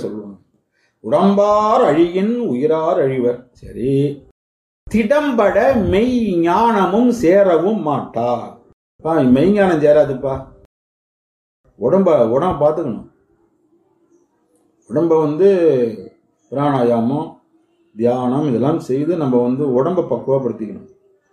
சொல்லுவாங்க உடம்பார் அழியின் உயிரார் அழிவர் சரி திடம்பட மெய் ஞானமும் சேரவும் மாட்டார் பா மெய்ஞானம் சேராதுப்பா உடம்ப உடம்ப பார்த்துக்கணும் உடம்ப வந்து பிராணாயாமம் தியானம் இதெல்லாம் செய்து நம்ம வந்து உடம்ப பக்குவப்படுத்திக்கணும்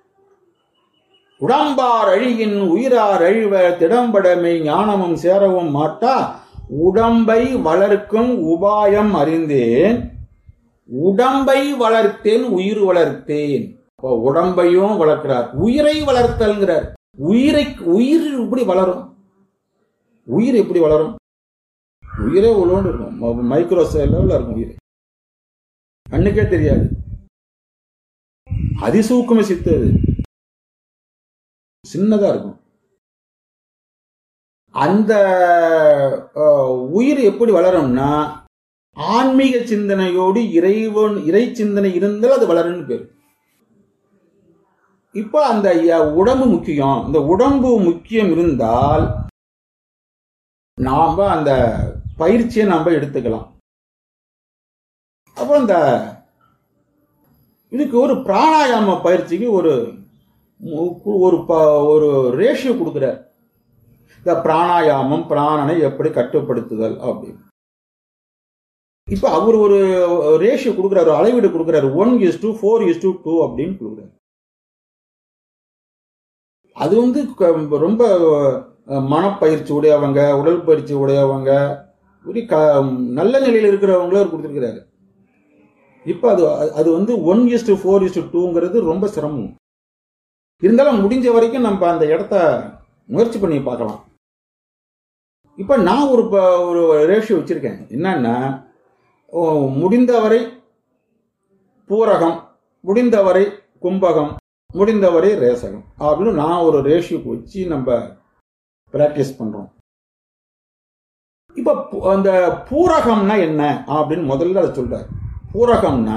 உடம்பார் அழியின் உயிரார் அழிவ திடம்படமை ஞானமும் சேரவும் மாட்டா உடம்பை வளர்க்கும் உபாயம் அறிந்தேன் உடம்பை வளர்த்தேன் உயிர் வளர்த்தேன் அப்போ உடம்பையும் வளர்க்கிறார் உயிரை வளர்த்தல்ங்கிறார் உயிரை உயிர் எப்படி வளரும் உயிர் எப்படி வளரும் உயிரே உள்ளோண்டு இருக்கும் மைக்ரோ லெவலில் இருக்கும் உயிர் கண்ணுக்கே தெரியாது அதிசூக்கும சித்து அது சின்னதா இருக்கும் அந்த அஹ், உயிர் எப்படி வளரும்னா ஆன்மீக சிந்தனையோடு இறைவன் இறை சிந்தனை இருந்தால் அது வளரும்னு பேர் இப்போ அந்த ய- உடம்பு முக்கியம் இந்த உடம்பு முக்கியம் இருந்தால் நாம அந்த பயிற்சியை நாம எடுத்துக்கலாம் அப்போ இந்த இதுக்கு ஒரு பிராணாயாம பயிற்சிக்கு ஒரு மு- ஒரு ப- ஒரு ரேஷியோ கொடுக்குறார் இந்த பிராணாயாமம் பிராணனை எப்படி கட்டுப்படுத்துதல் அப்படின்னு இப்ப அவர் ஒரு ரேஷியோ கொடுக்குறாரு ஒரு அளவீடு கொடுக்குறாரு one is to four is to two அப்படின்னு கொடுக்குறாரு அது வந்து க- ரொம்ப அஹ், மனப்பயிற்சி உடையவங்க உடல் பயிற்சி உடையவங்க ஒரு க நல்ல நிலையில் இருக்கிறவங்கள அவர் கொடுத்துருக்கிறாரு இப்போ அது அது வந்து one is to four is to டூங்கிறது ரொம்ப சிரமம் இருந்தாலும் முடிஞ்ச வரைக்கும் நம்ம அந்த இடத்த முயற்சி பண்ணி பார்க்கலாம் இப்போ நான் ஒரு ப- ஒரு ரேஷியோ வச்சிருக்கேன் என்னன்னா ஓ, முடிந்தவரை பூரகம் முடிந்தவரை கும்பகம் முடிந்தவரை ரேசகம் அப்படின்னு நான் ஒரு ரேஷியோ வச்சு நம்ம பிராக்டிஸ் பண்றோம் இப்ப பு- அந்த பூரகம்னா என்ன அப்படின்னு முதல்ல அதை சொல்றாரு பூரகம்னா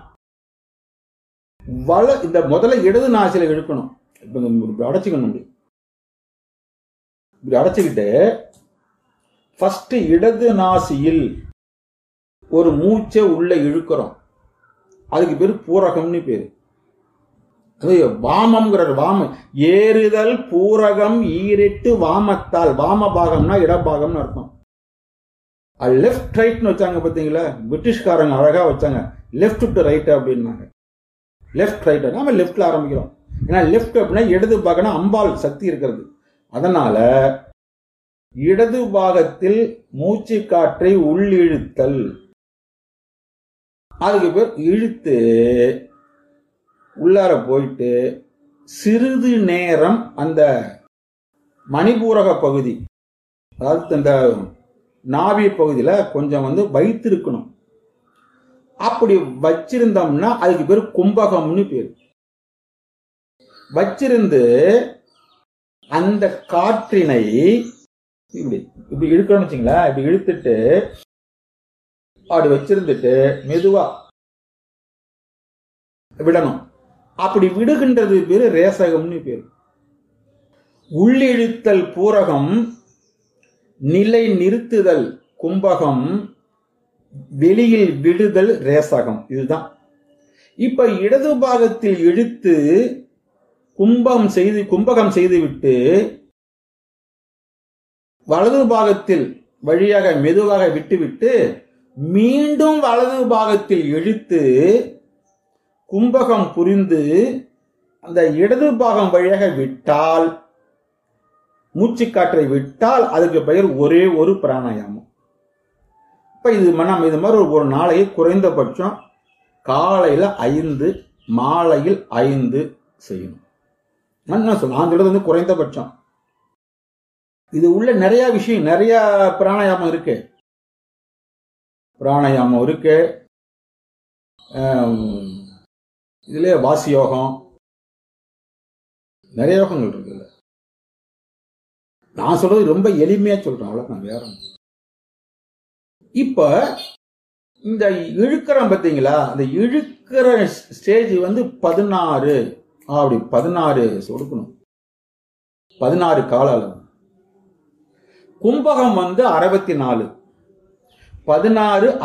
வள இந்த முதல்ல இடது நாசில இழுக்கணும் இப்ப இந்த இப்படி அடைச்சிக்கணும் இப்படி. இப்படி அடைச்சுக்கிட்டு ஃபர்ஸ்ட் இடது நாசியில் ஒரு மூச்சை உள்ள இழுக்கிறோம் அதுக்கு பேர் பூரகம்னு பேரு அது வாமம்ங்கிறார் வாம ஏறுதல் பூரகம் ஈரெட்டு வாமத்தால் வாம பாகம்னா இடபாகம்னு அர்த்தம் லெஃப்ட் ரைட்னு வச்சாங்க பாத்தீங்களா பிரிட்டிஷ்காரங்க அழகா வச்சாங்க லெஃப்ட் டு ரைட் அப்படின்னாங்க லெஃப்ட் ரைட் நாம லெஃப்ட்ல ஆரம்பிக்கிறோம் ஏன்னா லெஃப்ட் அப்படின்னா இடது பாகம்னா அம்பாள் சக்தி இருக்கிறது அதனால இடது பாகத்தில் மூச்சு காற்றை உள்ளிழுத்தல் அதுக்கு பேர் இழுத்து உள்ளார போயிட்டு சிறிது நேரம் அந்த மணிபூரக பகுதி அதாவது இந்த நாவி பகுதியில கொஞ்சம் வந்து வைத்திருக்கணும் அப்படி வச்சிருந்தோம்னா அதுக்கு பேர் கும்பகம்னு பேர் வச்சிருந்து அந்த காற்றினை இப்படி இப்படி இழுக்கணும்னு வச்சுங்களேன் இப்படி இழுத்துட்டு அப்படி வச்சிருந்துட்டு மெதுவா விடணும் அப்படி விடுகின்றது பேரு ரேசகம்னு பேரு உள்ளிழுத்தல் பூரகம் நிலை நிறுத்துதல் கும்பகம் வெளியில் விடுதல் ரேசகம் இதுதான் இப்ப இடது பாகத்தில் இழுத்து கும்பம் செய்து கும்பகம் செய்துவிட்டு வலது பாகத்தில் வழியாக மெதுவாக விட்டுவிட்டு மீண்டும் வலது பாகத்தில் இழுத்து கும்பகம் புரிந்து அந்த இடது பாகம் வழியாக விட்டால் மூச்சுக்காற்றை விட்டால் அதுக்கு பெயர் ஒரே ஒரு பிராணாயாமம் இப்ப இது ம- நம்ம இது மாதிரி ஒரு நாளைக்கு குறைந்தபட்சம் காலையில ஐந்து மாலையில் ஐந்து செய்யணும் நான் நான் சொல்ல- நான் சொல்றது வந்து குறைந்தபட்சம் இது உள்ள நிறைய விஷயம் நிறைய பிராணாயாமம் இருக்கு பிராணாயாமம் இருக்கு ஆம், இதுல வாசி யோகம் நிறைய யோகங்கள் இருக்கு இதுல நான் சொல்றது ரொம்ப எளிமையா சொல்றேன் அவ்வளவுதான் வேற ஒண்ணும். இப்ப இந்த இழுக்கிறோம் பாத்தீங்களா அந்த இழுக்கிற ஸ்டேஜ் வந்து பதினாறு அப்படி பதினாறு சொடுக்கணும் பதினாறு கால அளவு கும்பகம் வந்து அறுபத்தி நாலு பதினாறு